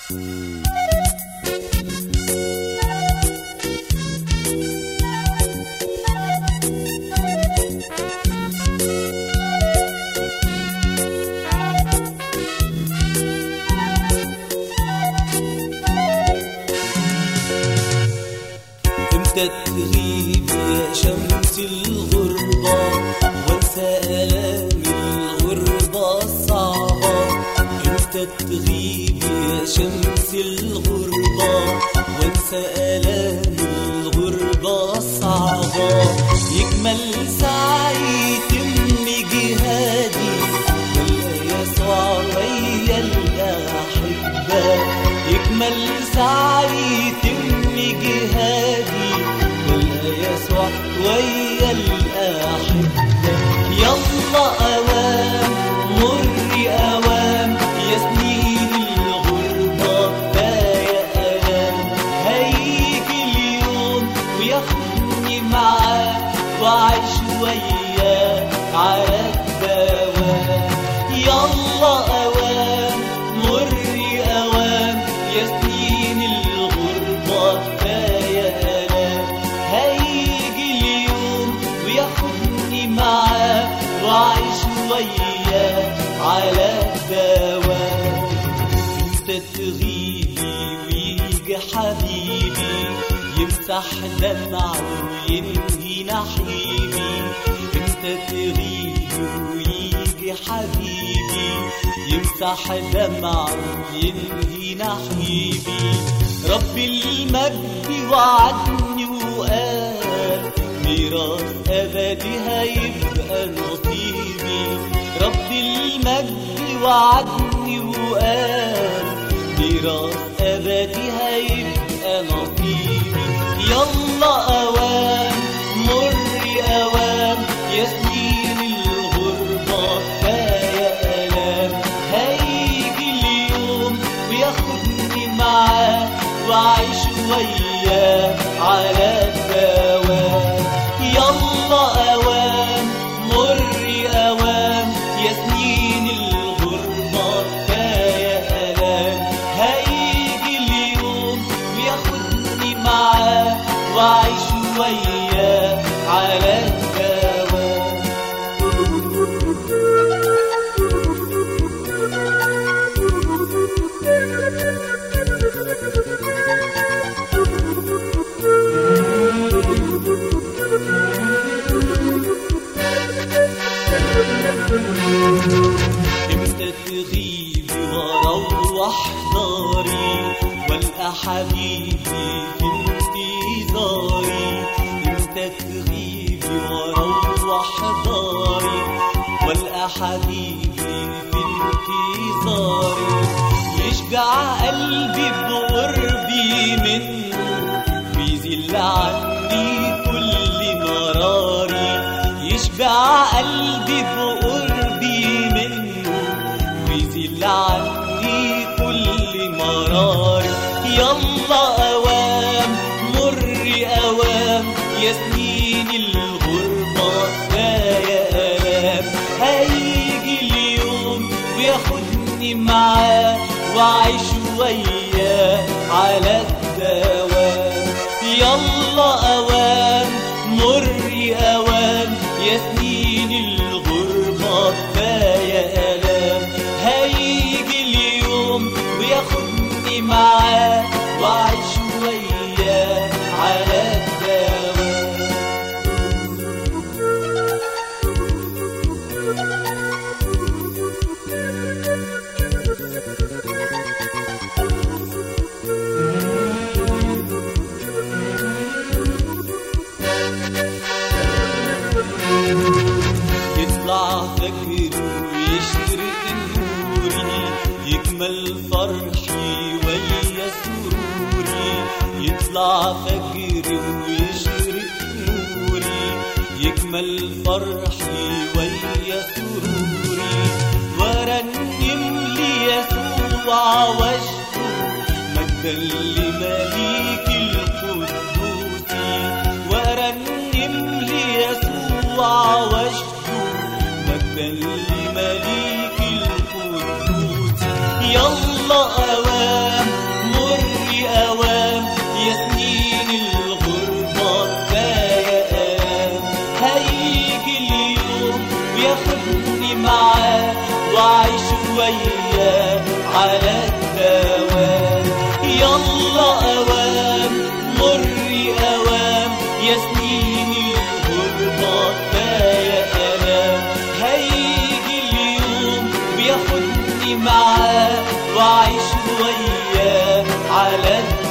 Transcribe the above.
امتى تغيب يا شمس الغربة وانسى آلام الغربة الصعبة امتى تغيب يا شمس الغربة وانسى آلام الغربة الصعبة يكمل سعي تم جهادي ولا يسوع ويا الأحبة يكمل سعي تم جهادي ولا يسوع ويا الأحبة يلا أوام مر أوام يا سنين الغربة كفاية ألام هيجي اليوم وياخدني معاه وأعيش وياه على الدوام يلا أوام مر أوام يا سنين الغربة كفاية آلام هيجي اليوم وياخدني معاه وأعيش وياه على الدوام انت تغيبي ويجي حبيبي يمسح دمعي وينهي نحيبي انت تغيبي ويجي حبيبي يمسح دمعي وينهي نحيبي رب المجد وعدني وقال ميراث أبدي هيبقى نصيبي رب المجد وعدني وقال ميراث أبدي هيبقى نصيبي يلا أوام مر أوام يا سنين الغربة كفاية آلام هيجي اليوم وياخدني معاه وأعيش وياه على الدوام يلا أوام مر أوام يا سنين الغربة كفاية آلام هيجي اليوم وياخدني معاه وأعيش وياه على الدوام امتى تغيبي واروح داري والقى حبيبي في انتظاري امتى تغيبي واروح داري والقى حبيبي في انتظاري يشجع قلبي بقربي منه ويزيل عني كل مراري يشبع قلبي بقربي منه ويزيل عني كل مرار يلا أوام مر أوام يا سنين الغربة كفاية آلام هيجي اليوم وياخدني معاه وأعيش وياه على الدوام يلا أوام مر أوام يا سنين الغربة كفاية آلام هيجي اليوم وياخدني معاه وأعيش وياه على الدوام يطلع فجر ويشرق نوري يكمل فرحي ويا سروري يطلع فجر ويشرق نوري يكمل فرحي ويا سروري ورنم ليسوع وجهه مجدا لمليك القدوس ورنم ليسوع وجهه مجدا لمليك القدوس يلا أوام وياه على الدوام يلا أوام مر أوام يا سنين الغربة كفاية ألام هيجي اليوم بياخدني معاه وأعيش وياه على الدوام